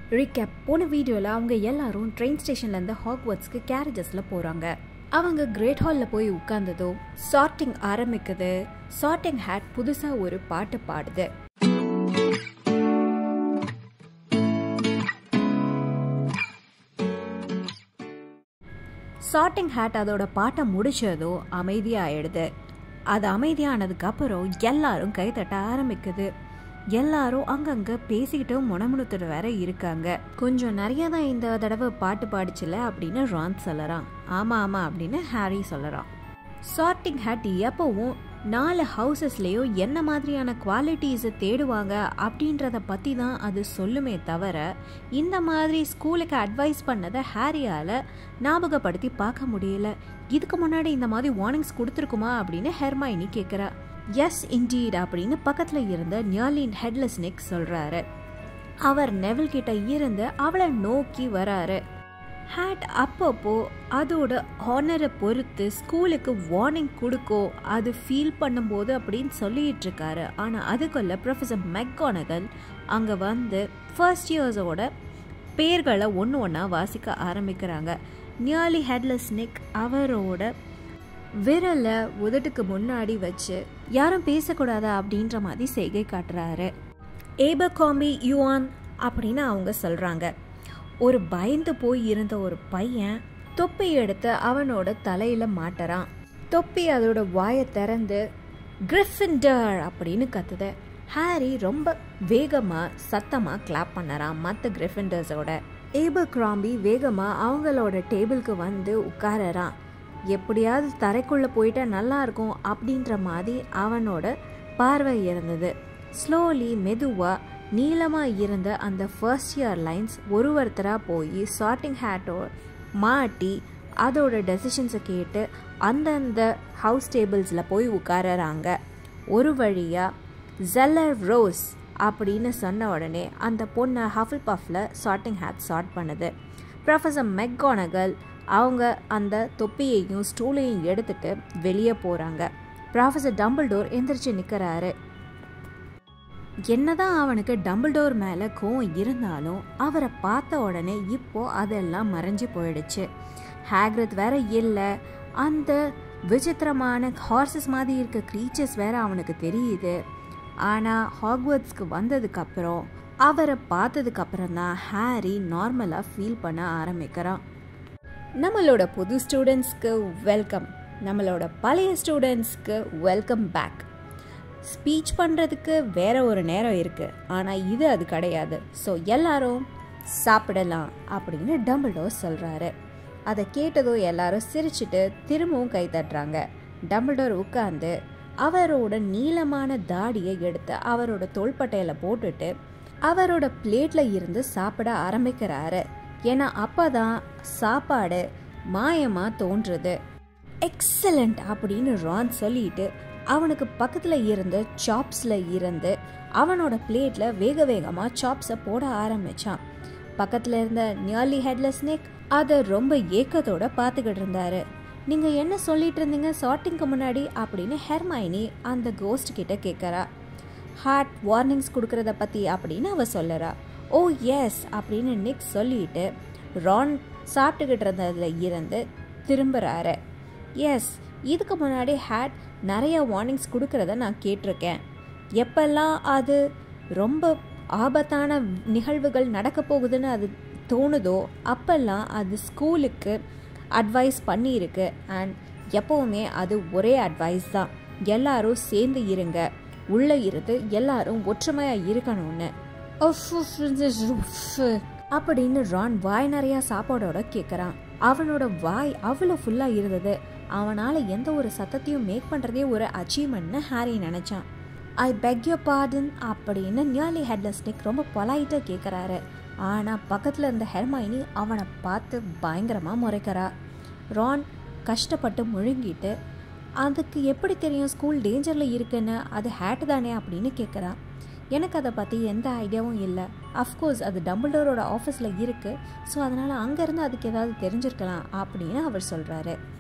recap போன வீடியோவில் அவங்க எல்லாரும் ட்ரெயின் ஸ்டேஷன்லேருந்து ஹாக்வர்ட்ஸ்க்கு கேரேஜஸில் போகிறாங்க அவங்க கிரேட் ஹாலில் போய் உட்கார்ந்ததும் சார்ட்டிங் ஆரம்பிக்குது சார்ட்டிங் ஹேட் புதுசாக ஒரு பாட்டு பாடுது சார்ட்டிங் ஹேட் அதோட பாட்டை முடிச்சதும் அமைதியாயிடுது அது அமைதியானதுக்கு அப்புறம் எல்லாரும் கைத்தட்ட ஆரம்பிக்குது எல்லாரும் அங்கங்க பேசிக்கிட்டு முணமுணுத்துட்டு வேற இருக்காங்க கொஞ்சம் நிறைய தான் இந்த தடவை பாட்டு பாடிச்சுல அப்படின்னு ரான் சொல்லறான் ஆமா ஆமா அப்படின்னு ஹாரி சொல்லறான் சார்ட்டிங் ஹேட் எப்பவும் நாலு ஹவுசஸ்லேயும் என்ன மாதிரியான குவாலிட்டிஸை தேடுவாங்க அப்படின்றத பற்றி தான் அது சொல்லுமே தவிர இந்த மாதிரி ஸ்கூலுக்கு அட்வைஸ் பண்ணதை ஹாரியால் ஞாபகப்படுத்தி பார்க்க முடியல இதுக்கு முன்னாடி இந்த மாதிரி வார்னிங்ஸ் கொடுத்துருக்குமா அப்படின்னு ஹெர்மைனி கேட்குறா எஸ் இன்டீட் அப்படின்னு பக்கத்தில் இருந்த நியாலின் ஹெட்லெஸ் நெக் சொல்கிறாரு அவர் நெவல் கிட்ட இருந்து அவளை நோக்கி வராரு ஹேட் அப்பப்போ அதோட ஹானரை பொறுத்து ஸ்கூலுக்கு வார்னிங் கொடுக்கும் அது ஃபீல் பண்ணும்போது அப்படின்னு சொல்லிட்டு இருக்காரு ஆனால் அதுக்குள்ள ப்ரொஃபஸர் மெக்கானகல் அங்கே வந்து ஃபர்ஸ்ட் இயர்ஸோட பேர்களை ஒன்று ஒன்றா வாசிக்க ஆரம்பிக்கிறாங்க நியாலி ஹெட்லெஸ் நெக் அவரோட விரலை உதட்டுக்கு முன்னாடி வச்சு யாரும் பேசக்கூடாதா அப்படின்ற மாதிரி செய்கை காட்டுறாரு ஏபகாமி யுவான் அப்படின்னு அவங்க சொல்கிறாங்க ஒரு பயந்து போய் இருந்த ஒரு பையன் தொப்பி எடுத்து அவனோட தலையில மாட்டுறான் தொப்பி அதோட வாயை திறந்து கிரிஃபிண்டர் அப்படின்னு கத்துத ஹாரி ரொம்ப வேகமா சத்தமா கிளாப் பண்ணறான் மற்ற கிரிஃபிண்டர்ஸோட ஏபர் கிராம்பி வேகமா அவங்களோட டேபிளுக்கு வந்து உட்காரறான் எப்படியாவது தரைக்குள்ள போயிட்டா நல்லா இருக்கும் அப்படின்ற மாதிரி அவனோட பார்வை இருந்தது ஸ்லோலி மெதுவா நீளமாக இருந்த அந்த ஃபர்ஸ்ட் இயர் லைன்ஸ் ஒரு ஒருத்தராக போய் சார்ட்டிங் ஹேட்டோ மாட்டி அதோட டெசிஷன்ஸை கேட்டு அந்தந்த ஹவுஸ் டேபிள்ஸில் போய் உட்காரறாங்க ஒரு வழியாக ஜெல்லர் ரோஸ் அப்படின்னு சொன்ன உடனே அந்த பொண்ணை Hufflepuff sorting hat sort பண்ணுது ப்ரொஃபஸர் மெக்கானகல் அவங்க அந்த தொப்பியையும் ஸ்டூலையும் எடுத்துட்டு வெளியே போகிறாங்க ப்ரொஃபஸர் டம்பிள்டோர் எந்திரிச்சு நிற்கிறாரு என்னதான் அவனுக்கு டம்பிள்டோர் மேலே கோவம் இருந்தாலும் அவரை பார்த்த உடனே இப்போ அதெல்லாம் மறைஞ்சு போயிடுச்சு ஹேக்ரத் வேற இல்லை அந்த விசித்திரமான ஹார்சஸ் மாதிரி இருக்க க்ரீச்சர்ஸ் வேற அவனுக்கு தெரியுது ஆனால் ஹாக்வர்ட்ஸ்க்கு வந்ததுக்கப்புறம் அவரை பார்த்ததுக்கப்புறம் தான் ஹாரி நார்மலாக ஃபீல் பண்ண ஆரம்பிக்கிறான் நம்மளோட புது ஸ்டூடெண்ட்ஸ்க்கு வெல்கம் நம்மளோட பழைய ஸ்டூடெண்ட்ஸ்க்கு வெல்கம் பேக் ஸ்பீச் பண்ணுறதுக்கு வேற ஒரு நேரம் இருக்குது ஆனால் இது அது கிடையாது ஸோ எல்லாரும் சாப்பிடலாம் அப்படின்னு டம்பிள்டோர் சொல்கிறாரு அதை கேட்டதும் எல்லாரும் சிரிச்சுட்டு திரும்பவும் கை தட்டுறாங்க டம்பிள்டோர் உட்காந்து அவரோட நீளமான தாடியை எடுத்து அவரோட தோள்பட்டையில் போட்டுட்டு அவரோட பிளேட்டில் இருந்து சாப்பிட ஆரம்பிக்கிறாரு ஏன்னா அப்போதான் சாப்பாடு மாயமாக தோன்றுது எக்ஸலண்ட் அப்படின்னு ரான் சொல்லிட்டு அவனுக்கு பக்கத்தில் இருந்த சாப்ஸில் இருந்து அவனோட பிளேட்டில் வேக வேகமாக சாப்ஸை போட ஆரம்பித்தான் பக்கத்தில் இருந்த நியர்லி ஹெட்லெஸ் நெக் அதை ரொம்ப ஏக்கத்தோட பார்த்துக்கிட்டு இருந்தாரு நீங்கள் என்ன சொல்லிட்டு இருந்தீங்க சார்ட்டிங்க்கு முன்னாடி அப்படின்னு ஹெர்மைனி அந்த கோஸ்ட் கிட்ட கேட்குறா ஹார்ட் வார்னிங்ஸ் கொடுக்கறத பற்றி அப்படின்னு அவ சொல்லறா ஓ எஸ் அப்படின்னு நிக் சொல்லிட்டு ரான் சாப்பிட்டுக்கிட்டு இருந்ததுல இருந்து திரும்புகிறாரு எஸ் இதுக்கு முன்னாடி ஹேட் நிறைய வார்னிங்ஸ் கொடுக்கறத நான் கேட்டிருக்கேன் எப்பெல்லாம் அது ரொம்ப ஆபத்தான நிகழ்வுகள் நடக்க போகுதுன்னு அது தோணுதோ அப்பெல்லாம் அது ஸ்கூலுக்கு அட்வைஸ் பண்ணியிருக்கு அண்ட் எப்போவுமே அது ஒரே அட்வைஸ் தான் எல்லாரும் சேர்ந்து இருங்க உள்ளே இருந்து எல்லாரும் ஒற்றுமையாக இருக்கணும்னு அப்படின்னு ரான் வாய் நிறையா சாப்பாடோட கேட்குறான் அவனோட வாய் அவ்வளோ ஃபுல்லாக இருந்தது அவனால் எந்த ஒரு சத்தத்தையும் மேக் பண்ணுறதே ஒரு அச்சீவ்மெண்ட்னு ஹாரி நினச்சான் ஐ பெக் யூ பார்டன் அப்படின்னு நியர்லி ஹெட்லெஸ் நெக் ரொம்ப பொலைட்டாக கேட்குறாரு ஆனால் பக்கத்தில் இருந்த ஹெர்மைனி அவனை பார்த்து பயங்கரமாக முறைக்கிறா ரான் கஷ்டப்பட்டு முழுங்கிட்டு அதுக்கு எப்படி தெரியும் ஸ்கூல் டேஞ்சரில் இருக்குன்னு அது ஹேட் தானே அப்படின்னு கேட்குறான் எனக்கு அதை பற்றி எந்த ஐடியாவும் இல்லை அஃப்கோர்ஸ் அது டம்பிள்டோரோட ஆஃபீஸில் இருக்குது ஸோ அதனால் அங்கேருந்து அதுக்கு ஏதாவது தெரிஞ்சிருக்கலாம் அப்படின்னு அவர் சொல்கிறாரு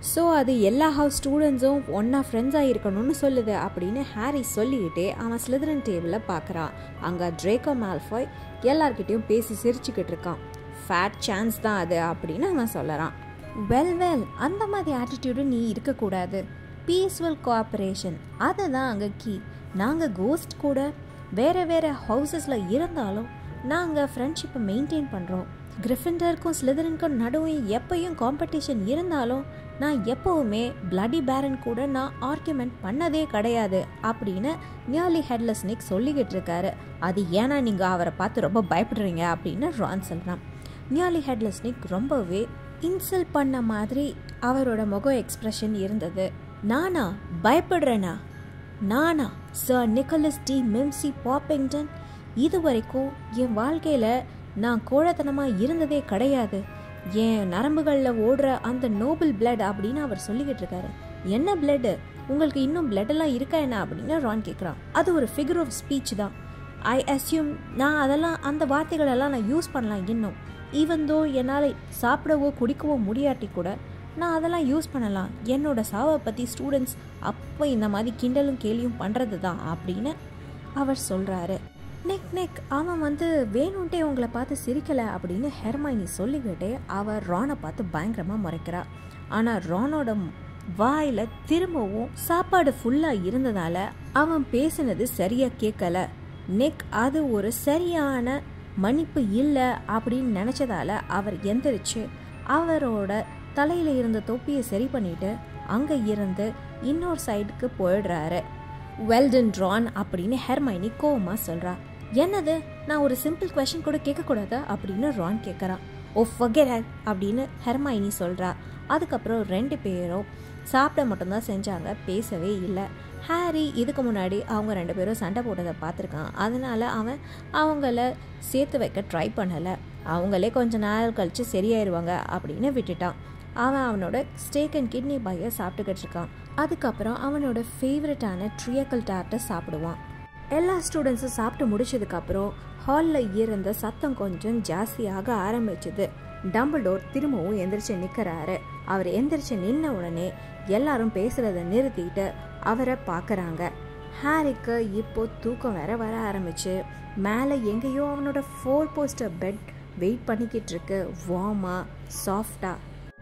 ஸோ அது எல்லா ஹவுஸ் ஸ்டூடெண்ட்ஸும் ஒன்றா ஃப்ரெண்ட்ஸாக இருக்கணும்னு சொல்லுது அப்படின்னு ஹாரி சொல்லிக்கிட்டே அவன் ஸ்லிதரன் டேபிளில் பார்க்குறான் அங்கே ட்ரேக்கோ மால்ஃபாய் எல்லார்கிட்டையும் பேசி சிரிச்சுக்கிட்டு இருக்கான் ஃபேட் சான்ஸ் தான் அது அப்படின்னு அவன் சொல்லறான் வெல் வெல் அந்த மாதிரி ஆட்டிடியூடு நீ இருக்கக்கூடாது பீஸ்ஃபுல் கோஆப்ரேஷன் அதுதான் அங்கே கீ நாங்கள் கோஸ்ட் கூட வேறு வேறு ஹவுசஸில் இருந்தாலும் நாங்கள் ஃப்ரெண்ட்ஷிப்பை மெயின்டைன் பண்ணுறோம் கிரிஃபிண்டருக்கும் ஸ்லிதரனுக்கும் நடுவே எப்பயும் காம்படிஷன் இருந்தாலும் நான் எப்போவுமே பிளடி பேரன் கூட நான் ஆர்குமெண்ட் பண்ணதே கிடையாது அப்படின்னு நியர்லி ஹெட்லெஸ் நிக் சொல்லிக்கிட்டு இருக்காரு அது ஏன்னா நீங்கள் அவரை பார்த்து ரொம்ப பயப்படுறீங்க அப்படின்னு ரான் சொல்கிறான் நியர்லி ஹெட்லெஸ் நிக் ரொம்பவே இன்சல்ட் பண்ண மாதிரி அவரோட முக எக்ஸ்பிரஷன் இருந்தது நானா பயப்படுறேனா நானா sir Nicholas de Mimsy Porpington இது வரைக்கும் என் வாழ்க்கையில் நான் கோழத்தனமாக இருந்ததே கிடையாது என் நரம்புகளில் ஓடுற அந்த நோபல் பிளட் அப்படின்னு அவர் சொல்லிக்கிட்டு இருக்காரு என்ன பிளட்டு உங்களுக்கு இன்னும் பிளட்டெல்லாம் இருக்கா என்ன அப்படின்னு ரான் கேட்குறான் அது ஒரு ஃபிகர் ஆஃப் ஸ்பீச் தான் ஐ அஸ்யூம் நான் அதெல்லாம் அந்த வார்த்தைகளெல்லாம் நான் யூஸ் பண்ணலாம் இன்னும் ஈவன் தோ என்னால் சாப்பிடவோ குடிக்கவோ முடியாட்டி கூட நான் அதெல்லாம் யூஸ் பண்ணலாம் என்னோட சாவை பற்றி ஸ்டூடெண்ட்ஸ் அப்போ இந்த மாதிரி கிண்டலும் கேலியும் பண்ணுறது தான் அப்படின்னு அவர் சொல்கிறாரு நெக் நெக் அவன் வந்து வேணும்ட்டே உங்களை பார்த்து சிரிக்கலை அப்படின்னு ஹெர்மைனி சொல்லிக்கிட்டே அவர் ரானை பார்த்து பயங்கரமாக முறைக்கிறா ஆனால் ரானோட வாயில் திரும்பவும் சாப்பாடு ஃபுல்லாக இருந்ததால அவன் பேசினது சரியாக கேட்கல நெக் அது ஒரு சரியான மன்னிப்பு இல்லை அப்படின்னு நினச்சதால அவர் எந்திரிச்சு அவரோட தலையில் இருந்த தொப்பியை சரி பண்ணிட்டு அங்கே இருந்து இன்னொரு சைடுக்கு போயிடுறாரு வெல்டன் ட்ரான் அப்படின்னு ஹெர்மைனி கோவமாக சொல்கிறா என்னது நான் ஒரு சிம்பிள் கொஷின் கூட கேட்கக்கூடாதா அப்படின்னு ரான் கேட்குறான் ஓ ஃபகெர் அப்படின்னு ஹெர்மைனி சொல்கிறா அதுக்கப்புறம் ரெண்டு பேரும் சாப்பிட மட்டும்தான் செஞ்சாங்க பேசவே இல்லை ஹாரி இதுக்கு முன்னாடி அவங்க ரெண்டு பேரும் சண்டை போட்டதை பார்த்துருக்கான் அதனால அவன் அவங்கள சேர்த்து வைக்க ட்ரை பண்ணலை அவங்களே கொஞ்ச நாள் கழித்து சரியாயிருவாங்க அப்படின்னு விட்டுட்டான் அவன் அவனோட ஸ்டேக் அண்ட் கிட்னி பையை சாப்பிட்டுக்கிட்டு இருக்கான் அதுக்கப்புறம் அவனோட ஃபேவரட்டான ட்ரியக்கல் டார்ட்டை சாப்பிடுவான் எல்லா ஸ்டூடெண்ட்ஸும் சாப்பிட்டு முடிச்சதுக்கப்புறம் ஹாலில் இருந்த சத்தம் கொஞ்சம் ஜாஸ்தியாக ஆரம்பிச்சது டம்பிள்டோர் திரும்பவும் எந்திரிச்சு நிற்கிறாரு அவர் எந்திரிச்சு நின்ன உடனே எல்லாரும் பேசுறத நிறுத்திட்டு அவரை பார்க்குறாங்க ஹாரிக்கு இப்போ தூக்கம் வேற வர ஆரம்பிச்சு மேலே எங்கேயோ அவனோட ஃபோர் போஸ்டர் பெட் வெயிட் பண்ணிக்கிட்டு இருக்கு வார்மா சாஃப்டா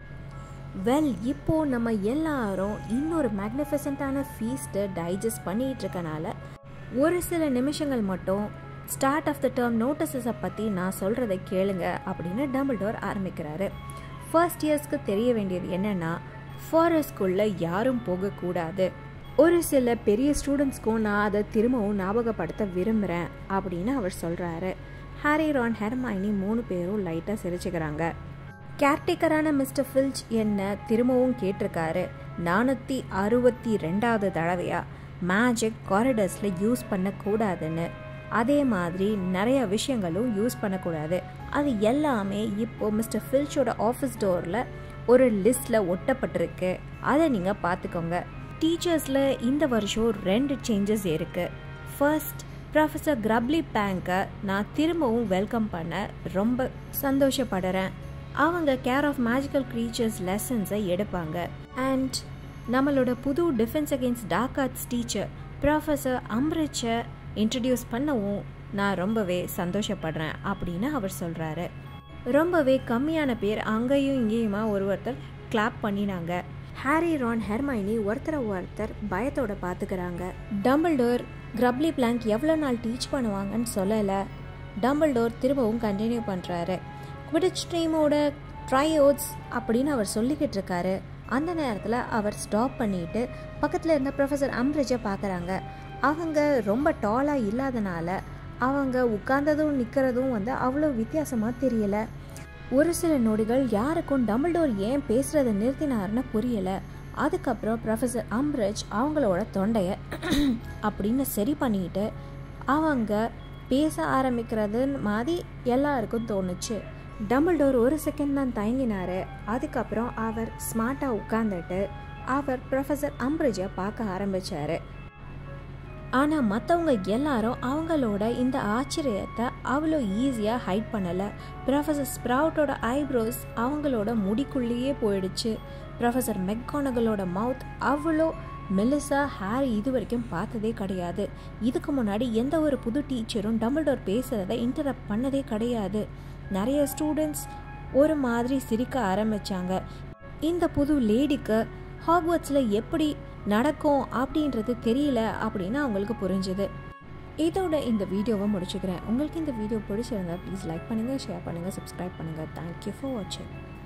வெல் இப்போ நம்ம எல்லாரும் இன்னொரு மேக்னிஃபிசண்ட்டான ஃபீஸ்ட்டை டைஜஸ்ட் பண்ணிட்டு இருக்கனால ஒரு சில நிமிஷங்கள் மட்டும் ஸ்டார்ட் ஆஃப் த டேர்ம் நோட்டீஸஸை பற்றி நான் சொல்கிறத கேளுங்க அப்படின்னு டம்பிள்டோர் ஆரம்பிக்கிறாரு ஃபர்ஸ்ட் இயர்ஸ்க்கு தெரிய வேண்டியது என்னென்னா ஃபாரஸ்ட்குள்ளே யாரும் போகக்கூடாது ஒரு சில பெரிய ஸ்டூடெண்ட்ஸ்க்கும் நான் அதை திரும்பவும் ஞாபகப்படுத்த விரும்புகிறேன் அப்படின்னு அவர் சொல்கிறாரு ஹாரி ரான் ஹெர்மைனி மூணு பேரும் லைட்டாக சிரிச்சுக்கிறாங்க கேர்டேக்கரான மிஸ்டர் ஃபில்ச் என்ன திரும்பவும் கேட்டிருக்காரு நானூற்றி அறுபத்தி ரெண்டாவது தடவையாக மேஜிக் காரிடர்ஸில் யூஸ் பண்ணக்கூடாதுன்னு அதே மாதிரி நிறைய விஷயங்களும் யூஸ் பண்ணக்கூடாது அது எல்லாமே இப்போ மிஸ்டர் ஃபில்ச்சோட ஆஃபீஸ் டோரில் ஒரு லிஸ்ட்டில் ஒட்டப்பட்டிருக்கு அதை நீங்கள் பார்த்துக்கோங்க டீச்சர்ஸில் இந்த வருஷம் ரெண்டு சேஞ்சஸ் இருக்குது ஃபர்ஸ்ட் ப்ரொஃபஸர் கிரப்லி பேங்கை நான் திரும்பவும் வெல்கம் பண்ண ரொம்ப சந்தோஷப்படுறேன் அவங்க கேர் ஆஃப் மேஜிக்கல் க்ரீச்சர்ஸ் லெசன்ஸை எடுப்பாங்க அண்ட் நம்மளோட புது defence against dark arts teacher professor அம்ரிச்சை இன்ட்ரடியூஸ் பண்ணவும் நான் ரொம்பவே சந்தோஷப்படுறேன் அப்படின்னு அவர் சொல்கிறாரு ரொம்பவே கம்மியான பேர் அங்கேயும் இங்கேயுமா ஒரு ஒருத்தர் கிளாப் பண்ணினாங்க ஹாரி ரான் ஹெர்மைனி ஒருத்தரை ஒருத்தர் பயத்தோட பார்த்துக்கிறாங்க டம்பிள்டோர் கிரப்லி பிளாங்க் எவ்வளோ நாள் டீச் பண்ணுவாங்கன்னு சொல்லலை டம்பிள்டோர் திரும்பவும் கண்டினியூ பண்ணுறாரு குவிடிச் டீமோட ட்ரையோட்ஸ் அப்படின்னு அவர் சொல்லிக்கிட்டு இருக்காரு அந்த நேரத்தில் அவர் ஸ்டாப் பண்ணிட்டு பக்கத்தில் இருந்த ப்ரொஃபஸர் அம்ரிஜை பார்க்குறாங்க அவங்க ரொம்ப டாலாக இல்லாதனால அவங்க உட்கார்ந்ததும் நிற்கிறதும் வந்து அவ்வளோ வித்தியாசமாக தெரியல ஒரு சில நொடிகள் யாருக்கும் டம்பிள்டோர் ஏன் பேசுகிறத நிறுத்தினாருன்னு புரியலை அதுக்கப்புறம் ப்ரொஃபஸர் அம்ரிஜ் அவங்களோட தொண்டையை அப்படின்னு சரி பண்ணிட்டு அவங்க பேச ஆரம்பிக்கிறது மாதிரி எல்லாருக்கும் தோணுச்சு டம்பிள்டோர் ஒரு செகண்ட் தான் தயங்கினாரு அதுக்கப்புறம் அவர் ஸ்மார்ட்டாக உட்காந்துட்டு அவர் ப்ரொஃபஸர் அம்ரிஜை பார்க்க ஆரம்பிச்சாரு ஆனால் மற்றவங்க எல்லாரும் அவங்களோட இந்த ஆச்சரியத்தை அவ்வளோ ஈஸியாக ஹைட் பண்ணலை ப்ரொஃபஸர் ஸ்ப்ரவுட்டோட ஐப்ரோஸ் அவங்களோட முடிக்குள்ளேயே போயிடுச்சு ப்ரொஃபஸர் மெக்கானகலோட மவுத் அவ்வளோ மெலிசா ஹாரி இது வரைக்கும் பார்த்ததே கிடையாது இதுக்கு முன்னாடி எந்த ஒரு புது டீச்சரும் டம்பிள்டோர் பேசுகிறத இன்டரப்ட் பண்ணதே கிடையாது நிறைய ஸ்டூடெண்ட்ஸ் ஒரு மாதிரி சிரிக்க ஆரம்பித்தாங்க இந்த புது லேடிக்கு ஹாக்வர்ட்ஸில் எப்படி நடக்கும் அப்படின்றது தெரியல அப்படின்னு அவங்களுக்கு புரிஞ்சுது இதோட இந்த வீடியோவை முடிச்சுக்கிறேன் உங்களுக்கு இந்த வீடியோ பிடிச்சிருந்தா ப்ளீஸ் லைக் பண்ணுங்கள் ஷேர் பண்ணுங்கள் சப்ஸ்கிரைப் பண்ணுங்கள் தேங்க்யூ ஃபார் வாட்சிங்